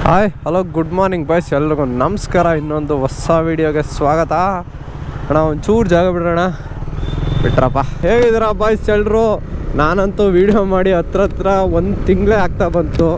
hi hello good morning boys ಎಲ್ರಿಗೂ ನಮಸ್ಕಾರ ಇನ್ನೊಂದು ಹೊಸ ವಿಡಿಯೋಗೆ ಸ್ವಾಗತ ಅಣ್ಣ ಒಂಚೂರು ಜಾಗ ಬಿಡೋಣ ಬಿಟ್ರಪ್ಪ ಹೇಗಿದ್ದೀರಾ ಬಾಯ್ಸ್ ಎಲ್ರು ನಾನಂತೂ ವಿಡಿಯೋ ಮಾಡಿ ಹತ್ರ ಹತ್ರ ಒಂದು ತಿಂಗಳೇ ಆಗ್ತಾ ಬಂತು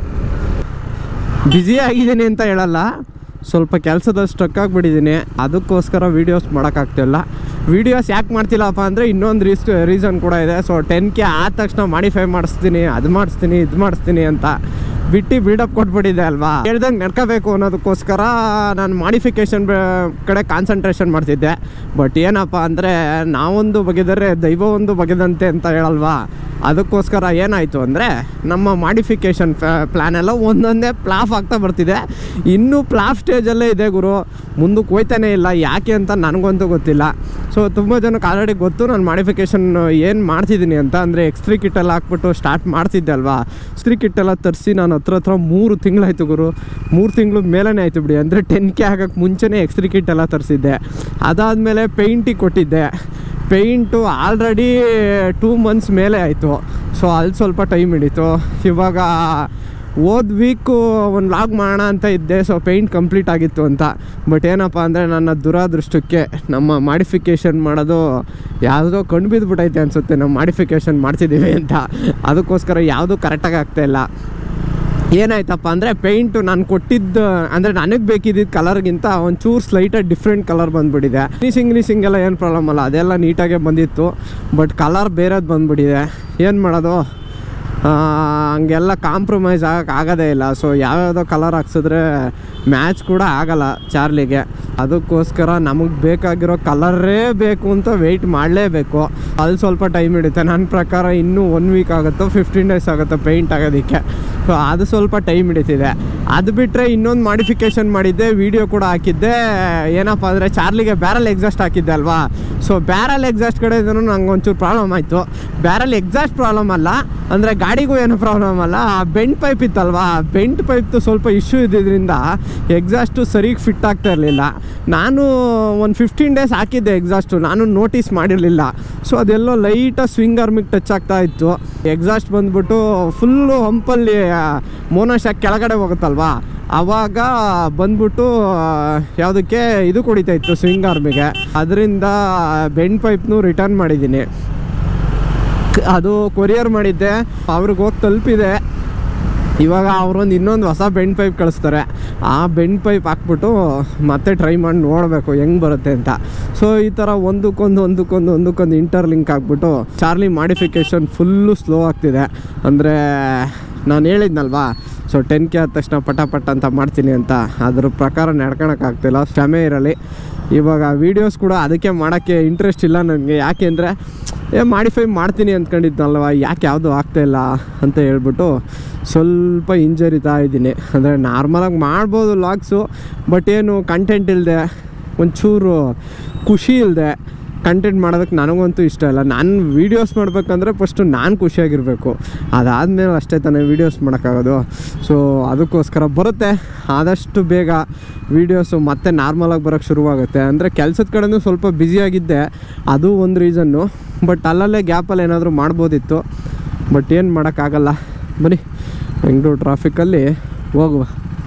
ಬ್ಯುಸಿ ಆಗಿದ್ದೀನಿ ಅಂತ ಹೇಳಲ್ಲ ಸ್ವಲ್ಪ ಕೆಲಸದಲ್ಲಿ ಸ್ಟ್ರಕ್ ಆಗಿಬಿಟ್ಟಿದ್ದೀನಿ ಅದಕ್ಕೋಸ್ಕರ ವೀಡಿಯೋಸ್ ಮಾಡೋಕ್ಕಾಗ್ತಿಲ್ಲ ವೀಡಿಯೋಸ್ ಯಾಕೆ ಮಾಡ್ತಿಲ್ಲಪ್ಪ ಅಂದರೆ ಇನ್ನೊಂದು ರೀಸ್ ರೀಸನ್ ಕೂಡ ಇದೆ ಸೊ ಟೆನ್ ಕೆ ಆದ ತಕ್ಷಣ ಮಾಡಿಫೈ ಮಾಡಿಸ್ತೀನಿ ಅದು ಮಾಡಿಸ್ತೀನಿ ಇದು ಮಾಡಿಸ್ತೀನಿ ಅಂತ ಬಿಟ್ಟು ಬಿಲ್ಡಪ್ ಕೊಟ್ಬಿಟ್ಟಿದೆ ಅಲ್ವಾ ಹೇಳ್ದಂಗೆ ನಡ್ಕೋಬೇಕು ಅನ್ನೋದಕ್ಕೋಸ್ಕರ ನಾನು ಮಾಡಿಫಿಕೇಷನ್ ಕಡೆ ಕಾನ್ಸಂಟ್ರೇಷನ್ ಮಾಡ್ತಿದ್ದೆ ಬಟ್ ಏನಪ್ಪ ಅಂದರೆ ನಾವೊಂದು ಬಗೆದರೆ ದೈವ ಒಂದು ಬಗೆದಂತೆ ಅಂತ ಹೇಳಲ್ವಾ ಅದಕ್ಕೋಸ್ಕರ ಏನಾಯಿತು ಅಂದರೆ ನಮ್ಮ ಮಾಡಿಫಿಕೇಷನ್ ಪ್ಲ್ಯಾನ್ ಎಲ್ಲ ಒಂದೊಂದೇ ಪ್ಲಾಫ್ ಆಗ್ತಾ ಬರ್ತಿದೆ ಇನ್ನೂ ಪ್ಲಾಫ್ ಸ್ಟೇಜಲ್ಲೇ ಇದೆ ಗುರು ಮುಂದಕ್ಕೆ ಹೋಯ್ತಾನೆ ಇಲ್ಲ ಯಾಕೆ ಅಂತ ನನಗಂತೂ ಗೊತ್ತಿಲ್ಲ ಸೊ ತುಂಬ ಜನಕ್ಕೆ ಆಲ್ರೆಡಿ ಗೊತ್ತು ನಾನು ಮಾಡಿಫಿಕೇಷನ್ ಏನು ಮಾಡ್ತಿದ್ದೀನಿ ಅಂತ ಅಂದರೆ ಎಕ್ಸ್ತ್ರಿ ಕಿಟ್ ಎಲ್ಲ ಹಾಕ್ಬಿಟ್ಟು ಸ್ಟಾರ್ಟ್ ಮಾಡ್ತಿದ್ದೆ ಅಲ್ವಾ ಎಕ್ಸ್ತ್ರಿ ಕಿಟ್ ಎಲ್ಲ ತರಿಸಿ ನಾನು ಹತ್ರ ಹತ್ರ ಮೂರು ತಿಂಗಳಾಯ್ತು ಗುರು ಮೂರು ತಿಂಗಳು ಮೇಲೇ ಆಯಿತು ಬಿಡಿ ಅಂದರೆ ಟೆನ್ ಕೆ ಆಗೋಕ್ಕೆ ಮುಂಚೆನೇ ಎಕ್ಸ್ತ್ರಿ ಕಿಟ್ ಎಲ್ಲ ತರಿಸಿದ್ದೆ ಅದಾದಮೇಲೆ ಪೇಂಟಿಗೆ ಕೊಟ್ಟಿದ್ದೆ ಪೇಂಟು ಆಲ್ರೆಡಿ ಟೂ ಮಂತ್ಸ್ ಮೇಲೆ ಆಯಿತು ಸೊ ಅಲ್ಲಿ ಸ್ವಲ್ಪ ಟೈಮ್ ಹಿಡಿತು ಇವಾಗ ಹೋದ ವೀಕು ಒಂದು ಲಾಗ್ ಮಾಡೋಣ ಅಂತ ಇದ್ದೆ ಸೊ ಪೇಂಟ್ ಕಂಪ್ಲೀಟ್ ಆಗಿತ್ತು ಅಂತ ಬಟ್ ಏನಪ್ಪ ಅಂದರೆ ನನ್ನ ದುರಾದೃಷ್ಟಕ್ಕೆ ನಮ್ಮ ಮಾಡಿಫಿಕೇಷನ್ ಮಾಡೋದು ಯಾವುದೋ ಕಣ್ಣು ಬಿದ್ದುಬಿಟ್ಟೈತೆ ಅನಿಸುತ್ತೆ ನಾವು ಮಾಡಿಫಿಕೇಷನ್ ಮಾಡ್ತಿದ್ದೀವಿ ಅಂತ ಅದಕ್ಕೋಸ್ಕರ ಯಾವುದೂ ಕರೆಕ್ಟಾಗಿ ಆಗ್ತಾಯಿಲ್ಲ ಏನಾಯ್ತಪ್ಪ ಅಂದರೆ ಪೇಂಟು ನಾನು ಕೊಟ್ಟಿದ್ದು ಅಂದರೆ ನನಗೆ ಬೇಕಿದ್ದಿದ್ದು ಕಲರ್ಗಿಂತ ಒಂಚೂರು ಸ್ಲೈಟಾಗಿ ಡಿಫ್ರೆಂಟ್ ಕಲರ್ ಬಂದುಬಿಟ್ಟಿದೆ ಫಿನಿಶಿಂಗ್ ಗಿನಿಶಿಂಗ್ ಎಲ್ಲ ಏನು ಪ್ರಾಬ್ಲಮ್ ಅಲ್ಲ ಅದೆಲ್ಲ ನೀಟಾಗೇ ಬಂದಿತ್ತು ಬಟ್ ಕಲರ್ ಬೇರೆದು ಬಂದುಬಿಟ್ಟಿದೆ ಏನು ಮಾಡೋದು ಆ, ಹಂಗೆಲ್ಲ ಕಾಂಪ್ರಮೈಸ್ ಆಗಕ್ಕೆ ಆಗೋದೇ ಇಲ್ಲ ಸೊ ಯಾವ್ಯಾವುದೋ ಕಲರ್ ಹಾಕ್ಸಿದ್ರೆ ಮ್ಯಾಚ್ ಕೂಡ ಆಗಲ್ಲ ಚಾರ್ಲಿಗೆ ಅದಕ್ಕೋಸ್ಕರ ನಮಗೆ ಬೇಕಾಗಿರೋ ಕಲರೇ ಬೇಕು ಅಂತ ವೆಯ್ಟ್ ಮಾಡಲೇಬೇಕು ಅಲ್ಲಿ ಸ್ವಲ್ಪ ಟೈಮ್ ಹಿಡಿತೆ ನನ್ನ ಪ್ರಕಾರ ಇನ್ನೂ ಒನ್ ವೀಕ್ ಆಗುತ್ತೋ ಫಿಫ್ಟೀನ್ ಡೇಸ್ ಆಗುತ್ತೋ ಪೇಂಟ್ ಆಗೋದಕ್ಕೆ ಸೊ ಅದು ಸ್ವಲ್ಪ ಟೈಮ್ ಹಿಡಿತಿದೆ ಅದು ಬಿಟ್ಟರೆ ಇನ್ನೊಂದು ಮಾಡಿಫಿಕೇಷನ್ ಮಾಡಿದ್ದೆ ವಿಡಿಯೋ ಕೂಡ ಹಾಕಿದ್ದೆ ಏನಪ್ಪ ಅಂದರೆ ಚಾರ್ಲಿಗೆ ಬ್ಯಾರಲ್ ಎಕ್ಸಾಸ್ಟ್ ಹಾಕಿದ್ದೆ ಅಲ್ವಾ ಸೊ ಬ್ಯಾರಲ್ ಎಕ್ಸಾಸ್ಟ್ ಕಡೆಯಿಂದನೂ ನಂಗೆ ಒಂಚೂರು ಪ್ರಾಬ್ಲಮ್ ಆಯಿತು ಬ್ಯಾರಲ್ ಎಕ್ಸಾಸ್ಟ್ ಪ್ರಾಬ್ಲಮ್ ಅಲ್ಲ ಅಂದರೆ ಗಾಡಿಗೂ ಏನು ಪ್ರಾಬ್ಲಮ್ ಅಲ್ಲ ಆ ಬೆಂಟ್ ಪೈಪ್ ಇತ್ತಲ್ವಾ ಆ ಬೆಂಟ್ ಪೈಪ್ದು ಸ್ವಲ್ಪ ಇಶ್ಯೂ ಇದ್ದಿದ್ದರಿಂದ ಎಕ್ಸಾಸ್ಟು ಸರಿಗೆ ಫಿಟ್ ಆಗ್ತಾ ಇರಲಿಲ್ಲ ನಾನು ಒಂದು ಫಿಫ್ಟೀನ್ ಡೇಸ್ ಹಾಕಿದ್ದೆ ಎಕ್ಸಾಸ್ಟು ನಾನು ನೋಟಿಸ್ ಮಾಡಿರಲಿಲ್ಲ ಸೊ ಅದೆಲ್ಲೋ ಲೈಟಾಗಿ ಸ್ವಿಂಗ್ ಆರ್ಮಿಗೆ ಟಚ್ ಆಗ್ತಾ ಇತ್ತು ಎಕ್ಸಾಸ್ಟ್ ಬಂದ್ಬಿಟ್ಟು ಫುಲ್ಲು ಹಂಪಲ್ಲಿ ಮೋನೋಶಾಕ್ ಕೆಳಗಡೆ ಹೋಗುತ್ತಲ್ವಾ ಆವಾಗ ಬಂದ್ಬಿಟ್ಟು ಯಾವುದಕ್ಕೆ ಇದು ಕುಡಿತಾ ಇತ್ತು ಸ್ವಿಂಗ್ ಆರ್ಮಿಗೆ ಅದರಿಂದ ಬೆಂಡ್ ಪೈಪ್ನು ರಿಟರ್ನ್ ಮಾಡಿದ್ದೀನಿ ಕ್- ಅದು ಕೊರಿಯರ್ ಮಾಡಿದ್ದೆ ಅವ್ರಿಗೆ ಹೋಗಿ ತಲುಪಿದೆ ಇವಾಗ ಅವರೊಂದು ಇನ್ನೊಂದು ಹೊಸ ಬೆಂಡ್ ಪೈಪ್ ಕಳಿಸ್ತಾರೆ ಆ ಬೆಂಡ್ ಪೈಪ್ ಹಾಕ್ಬಿಟ್ಟು ಮತ್ತೆ ಟ್ರೈ ಮಾಡಿ ನೋಡಬೇಕು ಹೆಂಗೆ ಬರುತ್ತೆ ಅಂತ ಸೊ ಈ ಥರ ಒಂದಕ್ಕೊಂದು ಒಂದಕ್ಕೊಂದು ಒಂದಕ್ಕೊಂದು ಇಂಟರ್ಲಿಂಕ್ ಆಗಿಬಿಟ್ಟು ಚಾರ್ಲಿ ಮಾಡಿಫಿಕೇಷನ್ ಫುಲ್ಲು ಸ್ಲೋ ಆಗ್ತಿದೆ ಅಂದರೆ ನಾನು ಹೇಳಿದ್ನಲ್ವಾ ಸೊ ಟೆನ್ ಕೆ ಆದ ತಕ್ಷಣ ಪಟ ಪಟ ಅಂತ ಮಾಡ್ತೀನಿ ಅಂತ ಅದ್ರ ಪ್ರಕಾರ ನಡ್ಕೊಳಕ್ಕಾಗ್ತಿಲ್ಲ ಶ್ರಮೆ ಇರಲಿ ಇವಾಗ ವೀಡಿಯೋಸ್ ಕೂಡ ಅದಕ್ಕೆ ಮಾಡೋಕ್ಕೆ ಇಂಟ್ರೆಸ್ಟ್ ಇಲ್ಲ ನನಗೆ ಯಾಕೆ ಅಂದರೆ ಏ ಮಾಡಿಫೈ ಮಾಡ್ತೀನಿ ಅಂದ್ಕೊಂಡಿದ್ನಲ್ವ ಯಾಕೆ ಯಾವುದು ಆಗ್ತಾಯಿಲ್ಲ ಅಂತ ಹೇಳ್ಬಿಟ್ಟು ಸ್ವಲ್ಪ ಹಿಂಜರಿತಾ ಇದ್ದೀನಿ ಅಂದರೆ ನಾರ್ಮಲಾಗಿ ಮಾಡ್ಬೋದು ಲಾಗ್ಸು ಬಟ್ ಏನು ಕಂಟೆಂಟ್ ಇಲ್ಲದೆ ಒಂಚೂರು ಖುಷಿ ಇಲ್ಲದೆ ಕಂಟೆಂಟ್ ಮಾಡೋದಕ್ಕೆ ನನಗಂತೂ ಇಷ್ಟ ಇಲ್ಲ ನಾನು ವೀಡಿಯೋಸ್ ಮಾಡ್ಬೇಕಂದ್ರೆ ಫಸ್ಟು ನಾನು ಖುಷಿಯಾಗಿರಬೇಕು ಅದಾದಮೇಲೆ ಅಷ್ಟೇ ತಾನೇ ವೀಡಿಯೋಸ್ ಮಾಡೋಕ್ಕಾಗೋದು ಸೊ ಅದಕ್ಕೋಸ್ಕರ ಬರುತ್ತೆ ಆದಷ್ಟು ಬೇಗ ವೀಡಿಯೋಸು ಮತ್ತೆ ನಾರ್ಮಲಾಗಿ ಬರೋಕ್ಕೆ ಶುರುವಾಗುತ್ತೆ ಅಂದರೆ ಕೆಲಸದ ಕಡೆನೂ ಸ್ವಲ್ಪ ಬ್ಯುಸಿಯಾಗಿದ್ದೆ ಅದು ಒಂದು ರೀಸನ್ನು ಬಟ್ ಅಲ್ಲಲ್ಲೇ ಗ್ಯಾಪಲ್ಲಿ ಏನಾದರೂ ಮಾಡ್ಬೋದಿತ್ತು ಬಟ್ ಏನು ಮಾಡೋಕ್ಕಾಗಲ್ಲ ಬನ್ನಿ ಬೆಂಗಳೂರು ಟ್ರಾಫಿಕಲ್ಲಿ ಹೋಗುವ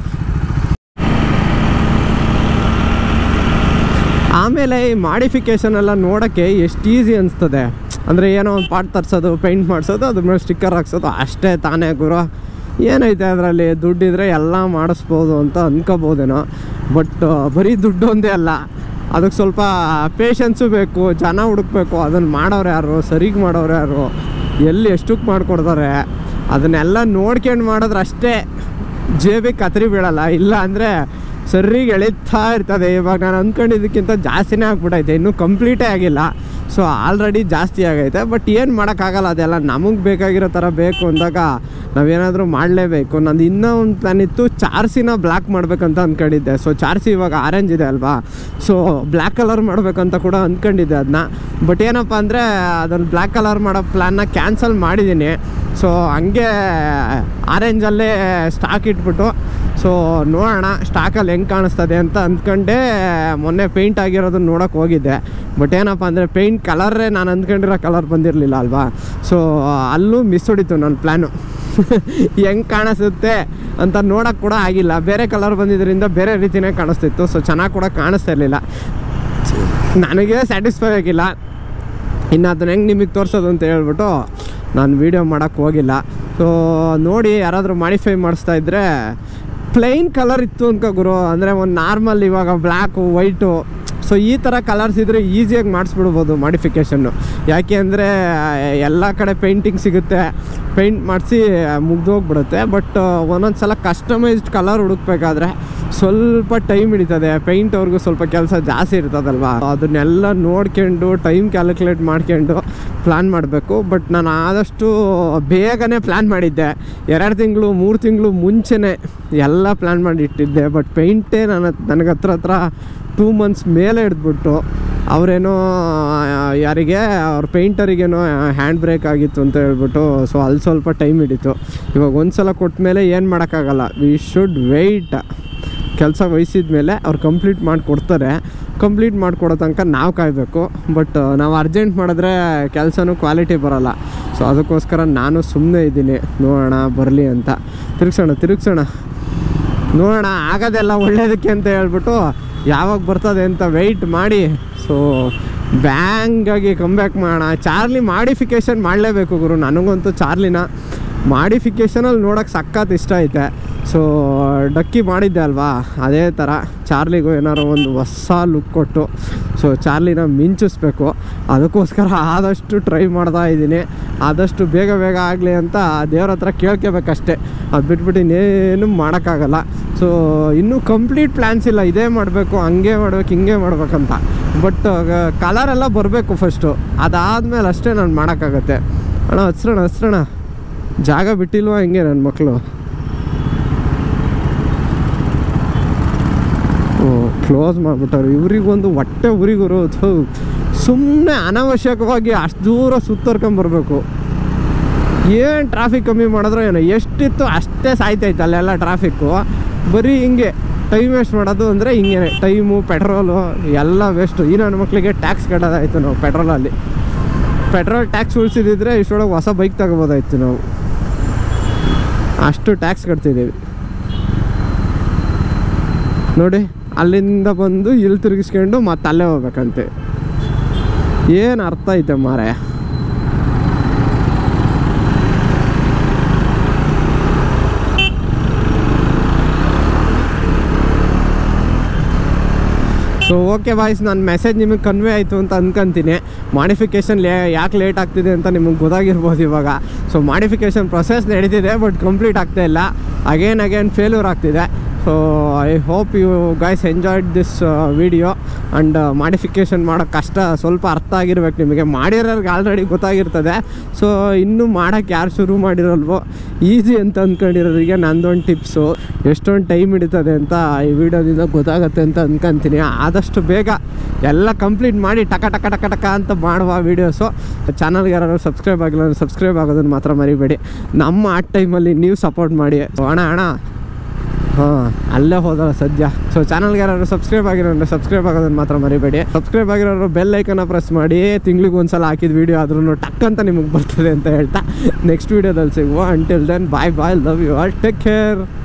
ಆಮೇಲೆ ಈ ಮಾಡಿಫಿಕೇಷನ್ ಎಲ್ಲ ನೋಡೋಕ್ಕೆ ಎಷ್ಟು ಈಸಿ ಅನಿಸ್ತದೆ ಅಂದರೆ ಏನೋ ಒಂದು ಪಾರ್ಟ್ ತರಿಸೋದು ಪೇಂಟ್ ಮಾಡಿಸೋದು ಅದ್ರ ಮೇಲೆ ಸ್ಟಿಕ್ಕರ್ ಹಾಕ್ಸೋದು ಅಷ್ಟೇ ತಾನೇ ಗುರು ಏನೈತೆ ಅದರಲ್ಲಿ ದುಡ್ಡಿದ್ರೆ ಎಲ್ಲ ಮಾಡಿಸ್ಬೋದು ಅಂತ ಅಂದ್ಕೋಬೋದೇನೋ ಬಟ್ ಬರೀ ದುಡ್ಡು ಒಂದೇ ಅಲ್ಲ ಅದಕ್ಕೆ ಸ್ವಲ್ಪ ಪೇಷನ್ಸು ಬೇಕು ಜನ ಹುಡುಕ್ಬೇಕು ಅದನ್ನು ಮಾಡೋರು ಯಾರು ಸರಿಗೆ ಮಾಡೋರು ಯಾರು ಎಲ್ಲಿ ಎಷ್ಟಕ್ಕೆ ಮಾಡಿಕೊಡ್ತಾರೆ ಅದನ್ನೆಲ್ಲ ನೋಡ್ಕೊಂಡು ಮಾಡಿದ್ರೆ ಅಷ್ಟೇ ಜೇಬಿಗೆ ಕತ್ರಿ ಬೀಳಲ್ಲ ಇಲ್ಲ ಅಂದರೆ ಸರಿಗೆ ಎಳಿತಾ ಇರ್ತದೆ ಇವಾಗ ನಾನು ಅಂದ್ಕೊಂಡಿದ್ದಕ್ಕಿಂತ ಜಾಸ್ತಿನೇ ಆಗ್ಬಿಟ್ಟೈತೆ ಇನ್ನೂ ಕಂಪ್ಲೀಟೇ ಆಗಿಲ್ಲ ಸೊ ಆಲ್ರೆಡಿ ಜಾಸ್ತಿ ಆಗೈತೆ ಬಟ್ ಏನು ಮಾಡೋಕ್ಕಾಗಲ್ಲ ಅದೆಲ್ಲ ನಮಗೆ ಬೇಕಾಗಿರೋ ಥರ ಬೇಕು ಅಂದಾಗ ನಾವೇನಾದರೂ ಮಾಡಲೇಬೇಕು ನಂದು ಇನ್ನೂ ಒಂದು ಪ್ಲ್ಯಾನ್ ಇತ್ತು ಚಾರ್ಸಿನ ಬ್ಲ್ಯಾಕ್ ಮಾಡಬೇಕಂತ ಅಂದ್ಕೊಂಡಿದ್ದೆ ಸೊ ಚಾರ್ಸಿ ಇವಾಗ ಆರೆಂಜ್ ಇದೆ ಅಲ್ವಾ ಸೊ ಬ್ಲ್ಯಾಕ್ ಕಲರ್ ಮಾಡಬೇಕಂತ ಕೂಡ ಅಂದ್ಕೊಂಡಿದ್ದೆ ಅದನ್ನ ಬಟ್ ಏನಪ್ಪ ಅಂದರೆ ಅದನ್ನು ಬ್ಲ್ಯಾಕ್ ಕಲರ್ ಮಾಡೋ ಪ್ಲ್ಯಾನ್ನ ಕ್ಯಾನ್ಸಲ್ ಮಾಡಿದ್ದೀನಿ ಸೊ ಹಂಗೆ ಆರೆಂಜಲ್ಲೇ ಸ್ಟಾಕ್ ಇಟ್ಬಿಟ್ಟು ಸೊ ನೋಡೋಣ ಸ್ಟಾಕಲ್ಲಿ ಹೆಂಗೆ ಕಾಣಿಸ್ತದೆ ಅಂತ ಅಂದ್ಕೊಂಡೆ ಮೊನ್ನೆ ಪೇಂಟ್ ಆಗಿರೋದನ್ನ ನೋಡೋಕೆ ಹೋಗಿದ್ದೆ ಬಟ್ ಏನಪ್ಪ ಅಂದರೆ ಪೇಂಟ್ ಕಲರೇ ನಾನು ಅಂದ್ಕೊಂಡಿರೋ ಕಲರ್ ಬಂದಿರಲಿಲ್ಲ ಅಲ್ವಾ ಸೊ ಅಲ್ಲೂ ಮಿಸ್ ಹೊಡಿತು ನನ್ನ ಪ್ಲ್ಯಾನು ಹೆಂಗೆ ಕಾಣಿಸುತ್ತೆ ಅಂತ ನೋಡೋಕ್ಕೆ ಕೂಡ ಆಗಿಲ್ಲ ಬೇರೆ ಕಲರ್ ಬಂದಿದ್ದರಿಂದ ಬೇರೆ ರೀತಿನೇ ಕಾಣಿಸ್ತಿತ್ತು ಸೊ ಚೆನ್ನಾಗಿ ಕೂಡ ಕಾಣಿಸ್ತಾ ಇರಲಿಲ್ಲ ನನಗೆ ಸ್ಯಾಟಿಸ್ಫೈ ಆಗಿಲ್ಲ ಇನ್ನು ಅದನ್ನ ಹೆಂಗೆ ನಿಮಗೆ ತೋರಿಸೋದು ಅಂತ ಹೇಳ್ಬಿಟ್ಟು ನಾನು ವೀಡಿಯೋ ಮಾಡೋಕ್ಕೆ ಹೋಗಿಲ್ಲ ಸೊ ನೋಡಿ ಯಾರಾದರೂ ಮಾಡಿಫೈ ಮಾಡಿಸ್ತಾ ಇದ್ದರೆ ಪ್ಲೈನ್ ಕಲರ್ ಇತ್ತು ಅನ್ಕೋ ಗುರು ಅಂದರೆ ಒಂದು ನಾರ್ಮಲ್ ಇವಾಗ ಬ್ಲ್ಯಾಕು ವೈಟು ಸೊ ಈ ಥರ ಕಲರ್ಸ್ ಇದ್ದರೆ ಈಸಿಯಾಗಿ ಮಾಡಿಸ್ಬಿಡ್ಬೋದು ಮಾಡಿಫಿಕೇಷನ್ನು ಯಾಕೆ ಅಂದರೆ ಎಲ್ಲ ಕಡೆ ಪೇಂಟಿಂಗ್ ಸಿಗುತ್ತೆ ಪೇಂಟ್ ಮಾಡಿಸಿ ಮುಗ್ದೋಗ್ಬಿಡುತ್ತೆ ಬಟ್ ಒಂದೊಂದು ಸಲ ಕಸ್ಟಮೈಸ್ಡ್ ಕಲರ್ ಹುಡುಕ್ಬೇಕಾದ್ರೆ ಸ್ವಲ್ಪ ಟೈಮ್ ಹಿಡಿತದೆ ಪೇಂಟ್ ಅವ್ರಿಗೂ ಸ್ವಲ್ಪ ಕೆಲಸ ಜಾಸ್ತಿ ಇರ್ತದಲ್ವಾ ಅದನ್ನೆಲ್ಲ ನೋಡ್ಕೊಂಡು ಟೈಮ್ ಕ್ಯಾಲ್ಕುಲೇಟ್ ಮಾಡ್ಕೊಂಡು ಪ್ಲ್ಯಾನ್ ಮಾಡಬೇಕು ಬಟ್ ನಾನು ಆದಷ್ಟು ಬೇಗನೆ ಪ್ಲ್ಯಾನ್ ಮಾಡಿದ್ದೆ ಎರಡು ತಿಂಗಳು ಮೂರು ತಿಂಗಳು ಮುಂಚೆನೇ ಎಲ್ಲ ಪ್ಲ್ಯಾನ್ ಮಾಡಿ ಇಟ್ಟಿದ್ದೆ ಬಟ್ ಪೇಂಟೇ ನನ್ನ ನನಗೆ ಹತ್ರ ಹತ್ರ ಟೂ ಮಂತ್ಸ್ ಮೇಲೆ ಹಿಡಿದ್ಬಿಟ್ಟು ಅವರೇನೋ ಯಾರಿಗೆ ಅವ್ರ ಪೇಂಟರಿಗೇನೋ ಹ್ಯಾಂಡ್ ಬ್ರೇಕ್ ಆಗಿತ್ತು ಅಂತ ಹೇಳ್ಬಿಟ್ಟು ಸೊ ಅಲ್ಲಿ ಸ್ವಲ್ಪ ಟೈಮ್ ಹಿಡಿತು ಇವಾಗ ಒಂದು ಸಲ ಕೊಟ್ಟ ಮೇಲೆ ಏನು ಮಾಡೋಕ್ಕಾಗಲ್ಲ ವಿ ಶುಡ್ ವೆಯ್ಟ್ ಕೆಲಸ ವಹಿಸಿದ ಮೇಲೆ ಅವ್ರು ಕಂಪ್ಲೀಟ್ ಮಾಡಿಕೊಡ್ತಾರೆ ಕಂಪ್ಲೀಟ್ ಮಾಡಿಕೊಡೋ ತನಕ ನಾವು ಕಾಯಬೇಕು ಬಟ್ ನಾವು ಅರ್ಜೆಂಟ್ ಮಾಡಿದ್ರೆ ಕೆಲಸನೂ ಕ್ವಾಲಿಟಿ ಬರೋಲ್ಲ ಸೊ ಅದಕ್ಕೋಸ್ಕರ ನಾನು ಸುಮ್ಮನೆ ಇದ್ದೀನಿ ನೋಡೋಣ ಬರಲಿ ಅಂತ ತಿರುಗ್ಸೋಣ ತಿರುಗ್ಸೋಣ ನೋಡೋಣ ಆಗೋದೆಲ್ಲ ಒಳ್ಳೇದಕ್ಕೆ ಅಂತ ಹೇಳ್ಬಿಟ್ಟು ಯಾವಾಗ ಬರ್ತದೆ ಅಂತ ವೆಯ್ಟ್ ಮಾಡಿ ಸೊ ಬ್ಯಾಂಗಾಗಿ ಕಮ್ಬ್ಯಾಕ್ ಮಾಡೋಣ ಚಾರ್ಲಿ ಮಾಡಿಫಿಕೇಷನ್ ಮಾಡಲೇಬೇಕು ಗುರು ನನಗಂತೂ ಚಾರ್ಲಿನ ಮಾಡಿಫಿಕೇಷನಲ್ಲಿ ನೋಡೋಕೆ ಸಖತ್ ಇಷ್ಟ ಐತೆ ಸೊ ಡಕ್ಕಿ ಮಾಡಿದ್ದೆ ಅಲ್ವಾ ಅದೇ ಥರ ಚಾರ್ಲಿಗೂ ಏನಾರು ಒಂದು ಹೊಸ ಲುಕ್ ಕೊಟ್ಟು ಸೊ ಚಾರ್ಲಿನ ಮಿಂಚಿಸ್ಬೇಕು ಅದಕ್ಕೋಸ್ಕರ ಆದಷ್ಟು ಟ್ರೈ ಮಾಡ್ತಾ ಇದ್ದೀನಿ ಆದಷ್ಟು ಬೇಗ ಬೇಗ ಆಗಲಿ ಅಂತ ದೇವ್ರ ಹತ್ರ ಕೇಳ್ಕೋಬೇಕಷ್ಟೇ ಅದು ಬಿಟ್ಬಿಟ್ಟು ಇನ್ನೇನು ಮಾಡೋಕ್ಕಾಗಲ್ಲ ಸೊ ಇನ್ನೂ ಕಂಪ್ಲೀಟ್ ಪ್ಲ್ಯಾನ್ಸ್ ಇಲ್ಲ ಇದೇ ಮಾಡಬೇಕು ಹಂಗೆ ಮಾಡ್ಬೇಕು ಹಿಂಗೆ ಮಾಡ್ಬೇಕಂತ ಬಟ್ ಕಲರೆಲ್ಲ ಬರಬೇಕು ಫಸ್ಟು ಅದಾದಮೇಲೆ ಅಷ್ಟೇ ನಾನು ಮಾಡೋಕ್ಕಾಗತ್ತೆ ಅಣ್ಣ ಹಸ್ರಣ ಹಸ್ರಣ ಜಾಗ ಬಿಟ್ಟಿಲ್ವಾ ಹಿಂಗೆ ನನ್ನ ಮಕ್ಕಳು ಕ್ಲೋಸ್ ಮಾಡಿಬಿಟ್ಟವ್ರು ಇವ್ರಿಗೊಂದು ಹೊಟ್ಟೆ ಉರಿಗುರು ಸುಮ್ಮನೆ ಅನಾವಶ್ಯಕವಾಗಿ ಅಷ್ಟು ದೂರ ಸುತ್ತರ್ಕೊಂಬರ್ಬೇಕು ಏನು ಟ್ರಾಫಿಕ್ ಕಮ್ಮಿ ಮಾಡಿದ್ರು ಏನೋ ಎಷ್ಟಿತ್ತು ಅಷ್ಟೇ ಸಾಯ್ತೈತೆ ಅಲ್ಲೆಲ್ಲ ಟ್ರಾಫಿಕ್ಕು ಬರೀ ಹಿಂಗೆ ಟೈಮ್ ವೇಸ್ಟ್ ಮಾಡೋದು ಅಂದರೆ ಹಿಂಗೆ ಟೈಮು ಪೆಟ್ರೋಲು ಎಲ್ಲ ವೇಸ್ಟು ಈ ನನ್ನ ಮಕ್ಕಳಿಗೆ ಟ್ಯಾಕ್ಸ್ ಕಟ್ಟೋದಾಯ್ತು ನಾವು ಪೆಟ್ರೋಲಲ್ಲಿ ಪೆಟ್ರೋಲ್ ಟ್ಯಾಕ್ಸ್ ಉಳಿಸಿದ್ರೆ ಇಷ್ಟೊಳಗೆ ಹೊಸ ಬೈಕ್ ತಗೋಬೋದಾಯ್ತು ನಾವು ಅಷ್ಟು ಟ್ಯಾಕ್ಸ್ ಕಟ್ತಿದ್ದೀವಿ ನೋಡಿ ಅಲ್ಲಿಂದ ಬಂದು ಇಲ್ಲಿ ತಿರುಗಿಸ್ಕೊಂಡು ಮತ್ತೆ ಅಲ್ಲೇ ಹೋಗ್ಬೇಕಂತೆ ಏನು ಅರ್ಥ ಐತೆ ಮಾರೆ ಸೊ ಓಕೆ ಬಾಯ್ಸ್ ನನ್ನ ಮೆಸೇಜ್ ನಿಮಗೆ ಕನ್ವೆ ಆಯಿತು ಅಂತ ಅನ್ಕೊಂತೀನಿ ಮಾಡಿಫಿಕೇಷನ್ ಲೇ ಯಾಕೆ ಲೇಟ್ ಆಗ್ತಿದೆ ಅಂತ ನಿಮಗೆ ಗೊತ್ತಾಗಿರ್ಬೋದು ಇವಾಗ ಸೊ ಮಾಡಿಫಿಕೇಷನ್ ಪ್ರೊಸೆಸ್ ನಡೀತಿದೆ ಬಟ್ ಕಂಪ್ಲೀಟ್ ಆಗ್ತಾ ಇಲ್ಲ ಅಗೇನ್ ಅಗೇನ್ ಫೇಲ್ಯೂರ್ ಆಗ್ತಿದೆ so I hope you guys enjoyed this video and modification ಮಾಡೋ ಕಷ್ಟ ಸ್ವಲ್ಪ ಅರ್ಥ ಆಗಿರ್ಬೇಕು ನಿಮಗೆ ಮಾಡಿರೋರ್ಗೆ ಆಲ್ರೆಡಿ ಗೊತ್ತಾಗಿರ್ತದೆ ಸೊ ಇನ್ನೂ ಮಾಡೋಕ್ಕೆ ಯಾರು ಶುರು ಮಾಡಿರಲ್ವೋ ಈಸಿ ಅಂತ ಅಂದ್ಕೊಂಡಿರೋರಿಗೆ ನಂದೊಂದು ಟಿಪ್ಸು ಎಷ್ಟೊಂದು ಟೈಮ್ ಹಿಡಿತದೆ ಅಂತ ಈ ವಿಡಿಯೋದಿಂದ ಗೊತ್ತಾಗುತ್ತೆ ಅಂತ ಅಂದ್ಕೊಂತೀನಿ ಆದಷ್ಟು ಬೇಗ ಎಲ್ಲ ಕಂಪ್ಲೀಟ್ ಮಾಡಿ ಟಕ ಟಕ ಟಕ ಟಕ ಅಂತ ಮಾಡುವ ವೀಡಿಯೋಸು ಚಾನಲ್ಗೆ ಯಾರು ಸಬ್ಸ್ಕ್ರೈಬ್ ಆಗಿಲ್ಲ ಸಬ್ಸ್ಕ್ರೈಬ್ ಆಗೋದನ್ನು ಮಾತ್ರ ಮರಿಬೇಡಿ ನಮ್ಮ ಆ ಟೈಮಲ್ಲಿ ನೀವು ಸಪೋರ್ಟ್ ಮಾಡಿ ಅಣ್ಣ ಅಣ್ಣ ಹಾಂ ಅಲ್ಲೇ ಹೋದಲ್ಲ ಸದ್ಯ ಸೊ ಚಾನಲ್ಗೆ ಯಾರು ಸಬ್ಸ್ಕ್ರೈಬ್ ಆಗಿರೋರು ಸಬ್ಸ್ಕ್ರೈಬ್ ಆಗೋದನ್ನು ಮಾತ್ರ ಮರಿಬೇಡಿ ಸಬ್ಸ್ಕ್ರೈಬ್ ಆಗಿರೋರು ಬೆಲ್ ಐಕನ್ನ ಪ್ರೆಸ್ ಮಾಡಿ ತಿಂಗ್ಳಿಗೆ ಒಂದ್ಸಲ ಹಾಕಿದ ವೀಡಿಯೋ ಆದ್ರೂ ಟಕ್ ಅಂತ ನಿಮಗೆ ಬರ್ತದೆ ಅಂತ ಹೇಳ್ತಾ ನೆಕ್ಸ್ಟ್ ವೀಡಿಯೋದಲ್ಲಿ ಸಿಗುವ until then bye bye love you all take care